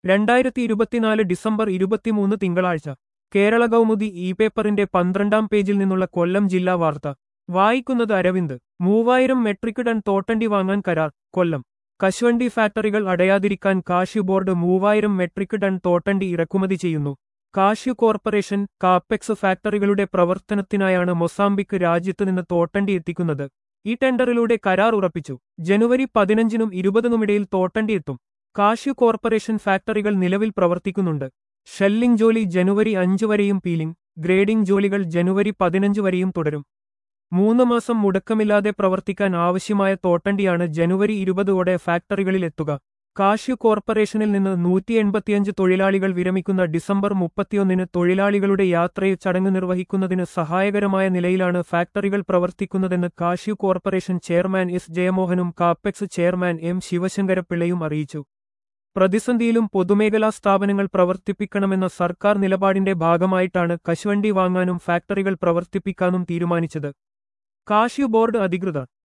രണ്ടായിരത്തി ഇരുപത്തിനാല് ഡിസംബർ ഇരുപത്തിമൂന്ന് തിങ്കളാഴ്ച കേരള കൗമുദി ഇ പേപ്പറിന്റെ പന്ത്രണ്ടാം പേജിൽ നിന്നുള്ള കൊല്ലം ജില്ലാ വാർത്ത വായിക്കുന്നത് അരവിന്ദ് മൂവായിരം മെട്രിക് ടൺ തോട്ടണ്ടി വാങ്ങാൻ കരാർ കൊല്ലം കശുവണ്ടി ഫാക്ടറികൾ അടയാതിരിക്കാൻ കാഷ്യു ബോർഡ് മൂവായിരം മെട്രിക് ടൺ തോട്ടണ്ടി ഇറക്കുമതി ചെയ്യുന്നു കാഷ്യു കോർപ്പറേഷൻ കാപ്പെക്സ് ഫാക്ടറികളുടെ പ്രവർത്തനത്തിനായാണ് മൊസാംബിക്ക് രാജ്യത്ത് നിന്ന് തോട്ടണ്ടി എത്തിക്കുന്നത് ഈ ടെൻഡറിലൂടെ കരാർ ഉറപ്പിച്ചു ജനുവരി പതിനഞ്ചിനും ഇരുപതിനുമിടയിൽ തോട്ടണ്ടി എത്തും കാഷ്യു കോർപ്പറേഷൻ ഫാക്ടറികൾ നിലവിൽ പ്രവർത്തിക്കുന്നുണ്ട് ഷെല്ലിംഗ് ജോലി ജനുവരി അഞ്ച് വരെയും പീലിംഗ് ഗ്രേഡിംഗ് ജോലികൾ ജനുവരി പതിനഞ്ച് വരെയും തുടരും മൂന്ന് മാസം മുടക്കമില്ലാതെ പ്രവർത്തിക്കാൻ ആവശ്യമായ തോട്ടണ്ടിയാണ് ജനുവരി ഇരുപതോടെ ഫാക്ടറികളിൽ എത്തുക കാഷ്യു കോർപ്പറേഷനിൽ നിന്ന് നൂറ്റി എൺപത്തിയഞ്ച് തൊഴിലാളികൾ വിരമിക്കുന്ന ഡിസംബർ മുപ്പത്തിയൊന്നിന് തൊഴിലാളികളുടെ യാത്രയിൽ ചടങ്ങ് നിർവഹിക്കുന്നതിന് സഹായകരമായ നിലയിലാണ് ഫാക്ടറികൾ പ്രവർത്തിക്കുന്നതെന്ന് കാഷ്യു കോർപ്പറേഷൻ ചെയർമാൻ എസ് ജയമോഹനും കാപ്പെക്സ് ചെയർമാൻ എം ശിവശങ്കരപിള്ളയും അറിയിച്ചു പ്രതിസന്ധിയിലും പൊതുമേഖലാ സ്ഥാപനങ്ങൾ പ്രവർത്തിപ്പിക്കണമെന്ന സർക്കാർ നിലപാടിന്റെ ഭാഗമായിട്ടാണ് കശുവണ്ടി വാങ്ങാനും ഫാക്ടറികൾ പ്രവർത്തിപ്പിക്കാനും തീരുമാനിച്ചത് കാഷ്യു ബോർഡ് അധികൃതർ